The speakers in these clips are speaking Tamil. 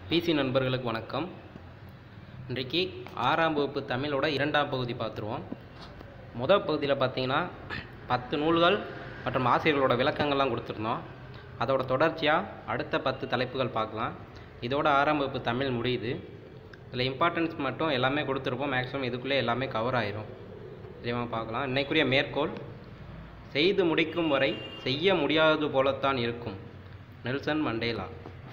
பிசி நண்பர்களுக்கு வணக்கம் இன்றைக்கு ஆறாம் வகுப்பு தமிழோட இரண்டாம் பகுதி பார்த்துருவோம் முதல் பகுதியில் பார்த்தீங்கன்னா பத்து நூல்கள் மற்றும் ஆசிரியர்களோட விளக்கங்கள்லாம் கொடுத்துருந்தோம் அதோட தொடர்ச்சியாக அடுத்த பத்து தலைப்புகள் பார்க்கலாம் இதோட ஆறாம் வகுப்பு தமிழ் முடியுது இதில் இம்பார்ட்டன்ஸ் மட்டும் எல்லாமே கொடுத்துருப்போம் மேக்ஸிமம் இதுக்குள்ளே எல்லாமே கவர் ஆயிரும் சரிமா பார்க்கலாம் இன்னைக்குரிய மேற்கோள் செய்து முடிக்கும் வரை செய்ய முடியாதது போலத்தான் இருக்கும் நெல்சன் மண்டேலா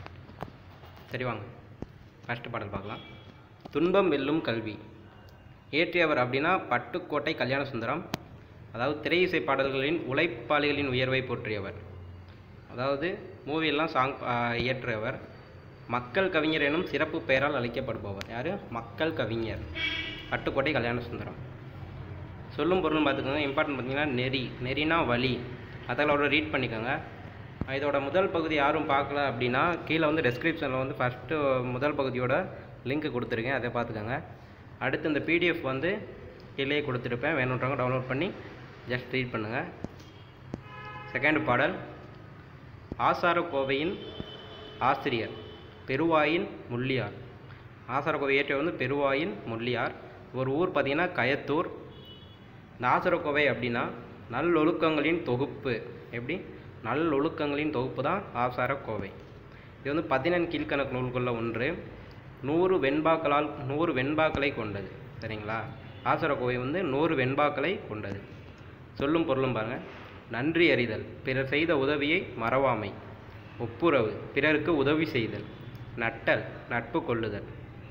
சரி வாங்க ஃபஸ்ட்டு பாடல் பார்க்கலாம் துன்பம் வெல்லும் கல்வி இயற்றியவர் அப்படின்னா பட்டுக்கோட்டை கல்யாண சுந்தரம் அதாவது திரை இசை பாடல்களின் உழைப்பாளிகளின் உயர்வை போற்றியவர் அதாவது மூவியெல்லாம் சாங் இயற்றியவர் மக்கள் கவிஞர் எனும் சிறப்பு பெயரால் அழைக்கப்படுபவர் யார் மக்கள் கவிஞர் பட்டுக்கோட்டை கல்யாண சுந்தரம் சொல்லும் பொருளும் பார்த்துக்கோங்க இம்பார்ட்டன்ட் பார்த்தீங்கன்னா நெறி நெறினா வழி அதோட ரீட் பண்ணிக்கோங்க இதோட முதல் பகுதி யாரும் பார்க்கல அப்படின்னா கீழே வந்து டெஸ்கிரிப்ஷனில் வந்து ஃபஸ்ட்டு முதல் பகுதியோட லிங்க் கொடுத்துருக்கேன் அதை பார்த்துக்கோங்க அடுத்து இந்த பிடிஎஃப் வந்து கீழே கொடுத்துருப்பேன் வேணுன்றவங்க டவுன்லோட் பண்ணி ஜஸ்ட் ரீட் பண்ணுங்கள் செகண்ட் பாடல் ஆசாரக்கோவையின் ஆசிரியர் பெருவாயின் முள்ளியார் ஆசாரக்கோவை இயற்றிய வந்து பெருவாயின் முள்ளியார் ஒரு ஊர் பார்த்தீங்கன்னா கயத்தூர் இந்த ஆசாரக்கோவை அப்படின்னா நல்லொழுக்கங்களின் தொகுப்பு எப்படி நல்லொழுக்கங்களின் தொகுப்பு தான் ஆசாரக்கோவை இது வந்து பதினெண் கீழ்கணக்கு நூல்களில் ஒன்று நூறு வெண்பாக்களால் நூறு வெண்பாக்களை கொண்டது சரிங்களா ஆசாரக்கோவை வந்து நூறு வெண்பாக்களை கொண்டது சொல்லும் பொருளும் பாருங்கள் நன்றி அறிதல் பிறர் செய்த உதவியை மறவாமை ஒப்புரவு பிறருக்கு உதவி செய்தல் நட்டல் நட்பு கொள்ளுதல்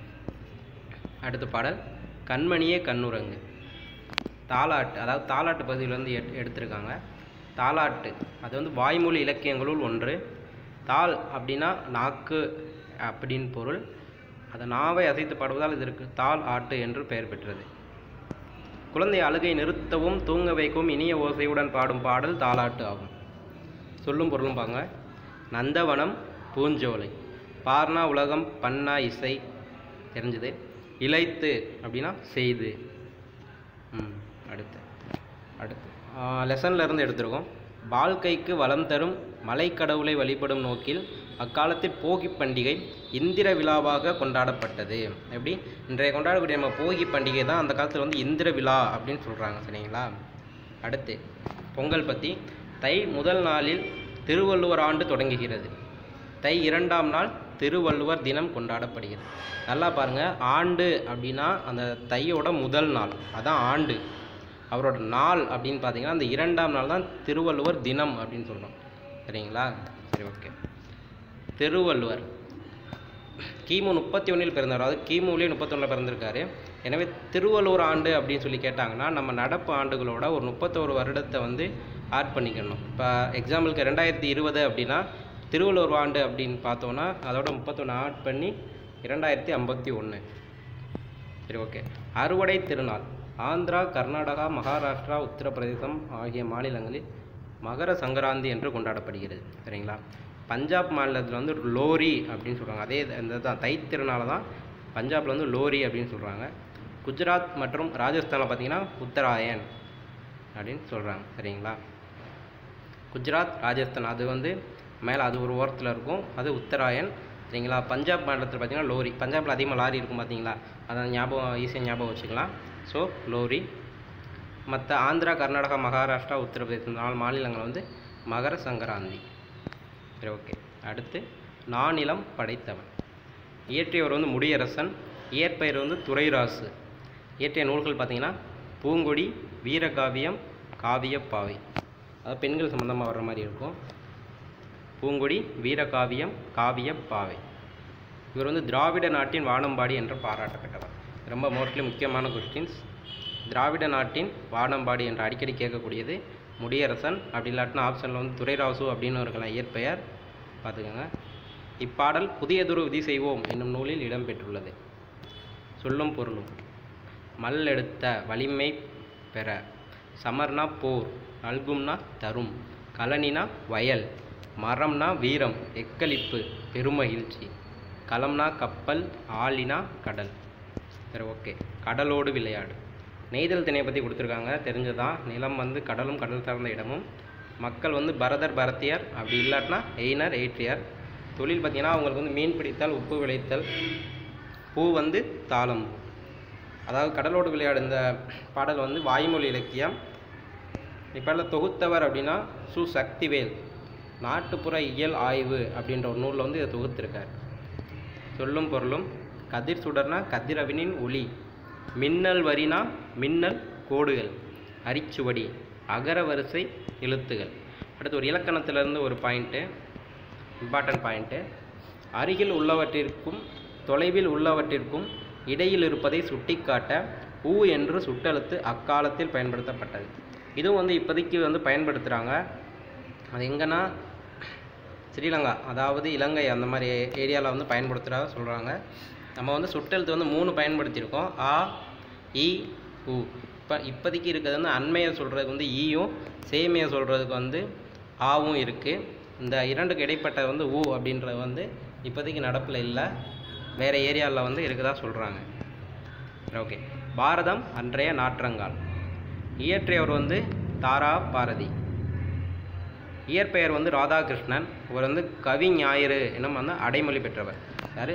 அடுத்த பாடல் கண்மணியே கண்ணுரங்கு தாலாட்டு அதாவது தாலாட்டு பகுதியிலேருந்து எட் எடுத்திருக்காங்க தாலாட்டு அது வந்து வாய்மொழி இலக்கியங்களுள் ஒன்று தாள் அப்படின்னா நாக்கு அப்படின்னு பொருள் அந்த நாவை அசைத்து பாடுவதால் இதற்கு தாள் ஆட்டு என்று பெயர் பெற்றது குழந்தை அழுகை நிறுத்தவும் தூங்க வைக்கவும் இனிய ஓசையுடன் பாடும் பாடல் தாலாட்டு ஆகும் சொல்லும் பொருளும் பாங்க நந்தவனம் பூஞ்சோலை பார்னா உலகம் பண்ணா இசை தெரிஞ்சது இழைத்து அப்படின்னா செய்து ம் அடுத்து அடுத்து லெசனில் இருந்து எடுத்திருக்கோம் வாழ்க்கைக்கு வளம் தரும் மலைக்கடவுளை வழிபடும் நோக்கில் அக்காலத்தில் போகி பண்டிகை இந்திர விழாவாக கொண்டாடப்பட்டது எப்படி இன்றைய கொண்டாடக்கூடிய நம்ம போகி பண்டிகை தான் அந்த காலத்தில் வந்து இந்திர விழா அப்படின்னு சொல்கிறாங்க சரிங்களா அடுத்து பொங்கல் பற்றி தை முதல் நாளில் திருவள்ளுவர் ஆண்டு தொடங்குகிறது தை இரண்டாம் நாள் திருவள்ளுவர் தினம் கொண்டாடப்படுகிறது நல்லா பாருங்கள் ஆண்டு அப்படின்னா அந்த தையோட முதல் நாள் அதான் ஆண்டு அவரோட நாள் அப்படின்னு பார்த்தீங்கன்னா அந்த இரண்டாம் நாள் தான் திருவள்ளுவர் தினம் அப்படின்னு சொல்கிறோம் சரிங்களா சரி ஓகே திருவள்ளுவர் கிமு முப்பத்தி ஒன்றில் பிறந்தவர் அதாவது கிமுலேயே முப்பத்தொன்னில் பிறந்திருக்காரு எனவே திருவள்ளுவர் ஆண்டு அப்படின்னு சொல்லி கேட்டாங்கன்னா நம்ம நடப்பு ஆண்டுகளோட ஒரு முப்பத்தோரு வருடத்தை வந்து ஆட் பண்ணிக்கணும் இப்போ எக்ஸாம்பிளுக்கு ரெண்டாயிரத்தி இருபது அப்படின்னா திருவள்ளுவர் ஆண்டு அப்படின்னு பார்த்தோன்னா அதோட முப்பத்தொன்று ஆட் பண்ணி இரண்டாயிரத்தி ஐம்பத்தி ஒன்று சரி ஓகே அறுவடை திருநாள் ஆந்திரா கர்நாடகா மகாராஷ்டிரா உத்தரப்பிரதேசம் ஆகிய மாநிலங்களில் மகர சங்கராந்தி என்று கொண்டாடப்படுகிறது சரிங்களா பஞ்சாப் மாநிலத்தில் வந்து லோரி அப்படின்னு சொல்கிறாங்க அதே இந்த தான் தைத்திருநாள் தான் பஞ்சாபில் வந்து லோரி அப்படின்னு சொல்கிறாங்க குஜராத் மற்றும் ராஜஸ்தானில் பார்த்தீங்கன்னா உத்தராயன் அப்படின்னு சொல்கிறாங்க சரிங்களா குஜராத் ராஜஸ்தான் அது வந்து மேலே அது ஒரு ஓரத்தில் இருக்கும் அது உத்தராயன் சரிங்களா பஞ்சாப் மாநிலத்தில் பார்த்தீங்கன்னா லோரி பஞ்சாபில் அதிகமாக லாரி இருக்கும் பார்த்தீங்களா அதை ஞாபகம் ஈஸியாக ஞாபகம் வச்சுக்கலாம் ஸோ லோரி மற்ற ஆந்திரா கர்நாடகா மகாராஷ்டிரா உத்தரப்பிரதேசம் நாலு மாநிலங்கள் வந்து மகர சங்கராந்தி சரி ஓகே அடுத்து நானிலம் படைத்தவன் இயற்றியவர் வந்து முடியரசன் இயற்பெயர் வந்து துரைராசு இயற்றிய நூல்கள் பார்த்தீங்கன்னா பூங்கொடி வீரகாவியம் காவியப்பாவை அதாவது பெண்கள் சம்மந்தமாக வர்ற மாதிரி இருக்கும் பூங்கொடி வீரகாவியம் காவியப்பாவை இவர் வந்து திராவிட நாட்டின் வானம்பாடி என்று பாராட்டப்பட்டவர் ரொம்ப மோஸ்ட்லி முக்கியமான கொஸ்டின்ஸ் திராவிட நாட்டின் வானம்பாடி என்று அடிக்கடி கேட்கக்கூடியது முடியரசன் அப்படி இல்லாட்டினா ஆப்ஷனில் வந்து துரைராசு அப்படின்னு இருக்கலாம் இயற்பெயர் பார்த்துக்கோங்க இப்பாடல் புதியதொரு விதி செய்வோம் என்னும் நூலில் இடம்பெற்றுள்ளது சொல்லும் பொருளும் மல்லெடுத்த வலிமை பெற சமர்னா போர் நல்கும்னா தரும் கலனினா வயல் மரம்னா வீரம் எக்களிப்பு பெருமகிழ்ச்சி களம்னா கப்பல் ஆளினா கடல் சரி ஓகே கடலோடு விளையாடு நெய்தல் திணையை பற்றி கொடுத்துருக்காங்க தெரிஞ்சதான் நிலம் வந்து கடலும் கடல் சார்ந்த இடமும் மக்கள் வந்து பரதர் பரத்தியர் அப்படி இல்லாட்டினா எய்னர் எயிற்றியர் தொழில் பார்த்தீங்கன்னா அவங்களுக்கு வந்து மீன் பிடித்தல் உப்பு விளைத்தல் பூ வந்து தாளம் அதாவது கடலோடு விளையாடு இந்த பாடல் வந்து வாய்மொழி இலக்கியம் இப்போ தொகுத்தவர் அப்படின்னா சு சக்திவேல் நாட்டுப்புற இயல் ஆய்வு அப்படின்ற ஒரு நூலில் வந்து இதை தொகுத்திருக்கார் சொல்லும் பொருளும் கதிர் சுடர்னா கதிரவனின் ஒளி மின்னல் வரினா மின்னல் கோடுகள் அரிச்சுவடி அகர வரிசை எழுத்துகள் அடுத்து ஒரு இலக்கணத்திலிருந்து ஒரு பாயிண்ட்டு இம்பார்ட்டன்ட் பாயிண்ட்டு அருகில் உள்ளவற்றிற்கும் தொலைவில் உள்ளவற்றிற்கும் இடையில் இருப்பதை சுட்டிக்காட்ட ஊ என்று சுட்டெழுத்து அக்காலத்தில் பயன்படுத்தப்பட்டது இதுவும் வந்து இப்போதைக்கு வந்து பயன்படுத்துகிறாங்க அது எங்கன்னா ஸ்ரீலங்கா அதாவது இலங்கை அந்த மாதிரி ஏரியாவில் வந்து பயன்படுத்துகிறதா சொல்கிறாங்க நம்ம வந்து சுட்டெழுத்து வந்து மூணு பயன்படுத்தியிருக்கோம் ஆ இ உ இப்போ இப்போதைக்கு இருக்கிறது வந்து அண்மையை சொல்கிறதுக்கு வந்து ஈயும் சேமையை சொல்கிறதுக்கு வந்து ஆவும் இருக்குது இந்த இரண்டுக்கு இடைப்பட்ட வந்து ஊ அப்படின்றது வந்து இப்போதைக்கு நடப்பில் இல்லை வேறு ஏரியாவில் வந்து இருக்குதா சொல்கிறாங்க ஓகே பாரதம் அன்றைய நாற்றங்கால் இயற்றியவர் வந்து தாரா பாரதி இயற்பெயர் வந்து ராதாகிருஷ்ணன் இவர் வந்து கவி ஞாயிறு என்னும் வந்து அடைமொழி பெற்றவர் யார்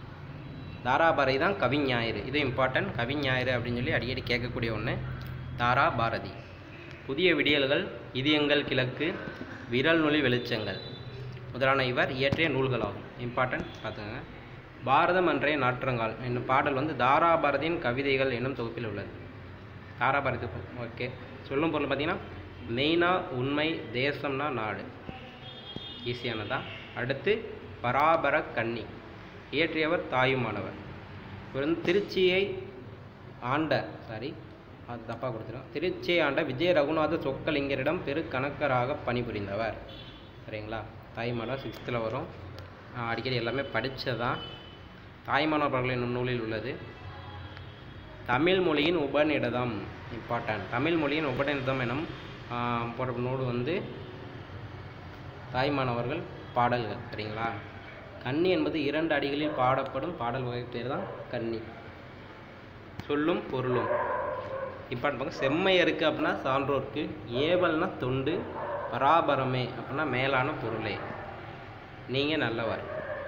தாராபாரதி தான் கவி ஞாயிறு இது இம்பார்ட்டன்ட் கவி ஞாயிறு அப்படின்னு சொல்லி அடிக்கடி கேட்கக்கூடிய ஒன்று தாரா பாரதி புதிய விடியல்கள் இது எங்கள் கிழக்கு விரல் நொழி வெளிச்சங்கள் முதலான இவர் இயற்றிய நூல்களாகும் இம்பார்ட்டன்ட் பார்த்துக்கோங்க பாரதம் அன்றைய நாற்றங்கால் என்னும் பாடல் வந்து தாராபாரதியின் கவிதைகள் என்னும் தொகுப்பில் உள்ளது தாராபாரதி ஓகே சொல்லும் பொருள் பார்த்தீங்கன்னா மெயினாக உண்மை தேசம்னா நாடு ஈஸியானதா அடுத்து பராபர கன்னி இயற்றியவர் தாயுமானவர் இவர் வந்து திருச்சியை ஆண்ட சாரி அது தப்பாக கொடுத்துருவோம் திருச்சியை ஆண்ட விஜய ரகுநாத சொக்கலிங்கரிடம் பெரு கணக்கராக பணிபுரிந்தவர் சரிங்களா தாய்மானவர் சிக்ஸ்த்தில் வரும் ஆஹ் அடிக்கடி எல்லாமே படித்ததான் தாய்மானவர் பரவல் என்னும் நூலில் உள்ளது தமிழ் மொழியின் உபநிடதம் இம்பார்ட்டன்ட் தமிழ் மொழியின் உபநிடதம் எனும் ஆஹ் போன்ற நூல் வந்து தாய்மானவர்கள் பாடல்கள் சரிங்களா கன்னி என்பது இரண்டு அடிகளில் பாடப்படும் பாடல் வகை பேர் தான் கன்னி சொல்லும் பொருளும் இப்போ பார்க்க செம்மையருக்கு அப்படின்னா சான்றோர்க்கு ஏவல்னா தொண்டு பராபரமே அப்படின்னா மேலான பொருளே நீங்கள் நல்லவர்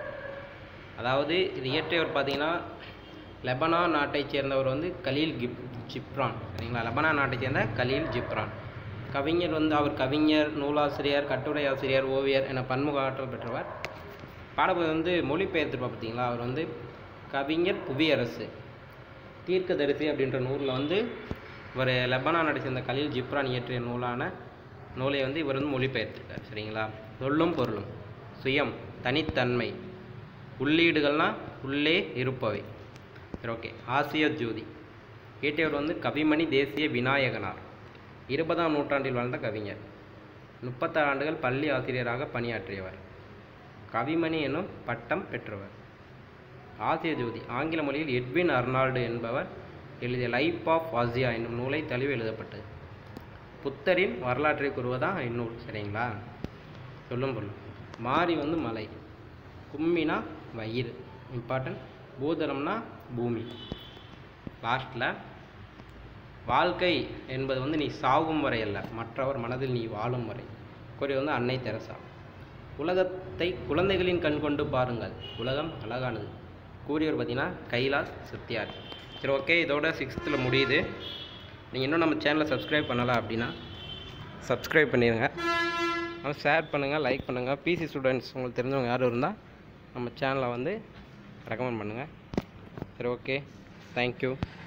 அதாவது இது இயற்றியவர் பார்த்தீங்கன்னா லெபனான் நாட்டைச் சேர்ந்தவர் வந்து கலீல் கிப் ஜிப்ரான் சரிங்களா லெபனான் நாட்டைச் சேர்ந்த கலீல் ஜிப்ரான் கவிஞர் வந்து அவர் கவிஞர் நூலாசிரியர் கட்டுரை ஆசிரியர் ஓவியர் என பன்முக ஆற்றல் பெற்றவர் பாடபுரி வந்து மொழிபெயர்த்திருப்பா பார்த்தீங்களா அவர் வந்து கவிஞர் புவியரசு தீர்க்கதரிசி அப்படின்ற நூலில் வந்து இவர் லெபனான் நாட்டை சேர்ந்த கலீல் ஜிப்ரான் இயற்றிய நூலான நூலை வந்து இவர் வந்து மொழிபெயர்த்திருக்கார் சரிங்களா சொல்லும் பொருளும் சுயம் தனித்தன்மை உள்ளீடுகள்னா உள்ளே இருப்பவை சரி ஓகே ஆசிய ஜோதி இயற்றியவர் வந்து கவிமணி தேசிய விநாயகனார் இருபதாம் நூற்றாண்டில் வாழ்ந்த கவிஞர் முப்பத்தாறு ஆண்டுகள் பள்ளி ஆசிரியராக பணியாற்றியவர் கவிமணி எனும் பட்டம் பெற்றவர் ஆசிய ஜோதி ஆங்கில மொழியில் எட்வின் அர்னால்டு என்பவர் எழுதிய லைஃப் ஆஃப் ஆசியா என்னும் நூலை தழுவி எழுதப்பட்டது புத்தரின் வரலாற்றை கூறுவதான் இந்நூல் சரிங்களா சொல்லும் பொருள் மாறி வந்து மலை கும்மினா வயிறு இம்பார்ட்டன்ட் பூதலம்னா பூமி லாஸ்ட்டில் வாழ்க்கை என்பது வந்து நீ சாகும் வரை அல்ல மற்றவர் மனதில் நீ வாழும் வரை கூறிய வந்து அன்னை தெரசா உலகத்தை குழந்தைகளின் கண் கொண்டு பாருங்கள் உலகம் அழகானது கூறியவர் பார்த்தீங்கன்னா கைலாஸ் சத்யார் சரி ஓகே இதோட சிக்ஸ்த்தில் முடியுது நீங்கள் இன்னும் நம்ம சேனலை சப்ஸ்கிரைப் பண்ணலை அப்படின்னா சப்ஸ்கிரைப் பண்ணிடுங்க அப்புறம் ஷேர் பண்ணுங்கள் லைக் பண்ணுங்கள் பிசி ஸ்டூடெண்ட்ஸ் உங்களுக்கு தெரிஞ்சவங்க யாரும் இருந்தால் நம்ம சேனலை வந்து ரெக்கமெண்ட் பண்ணுங்கள் சரி ஓகே தேங்க்யூ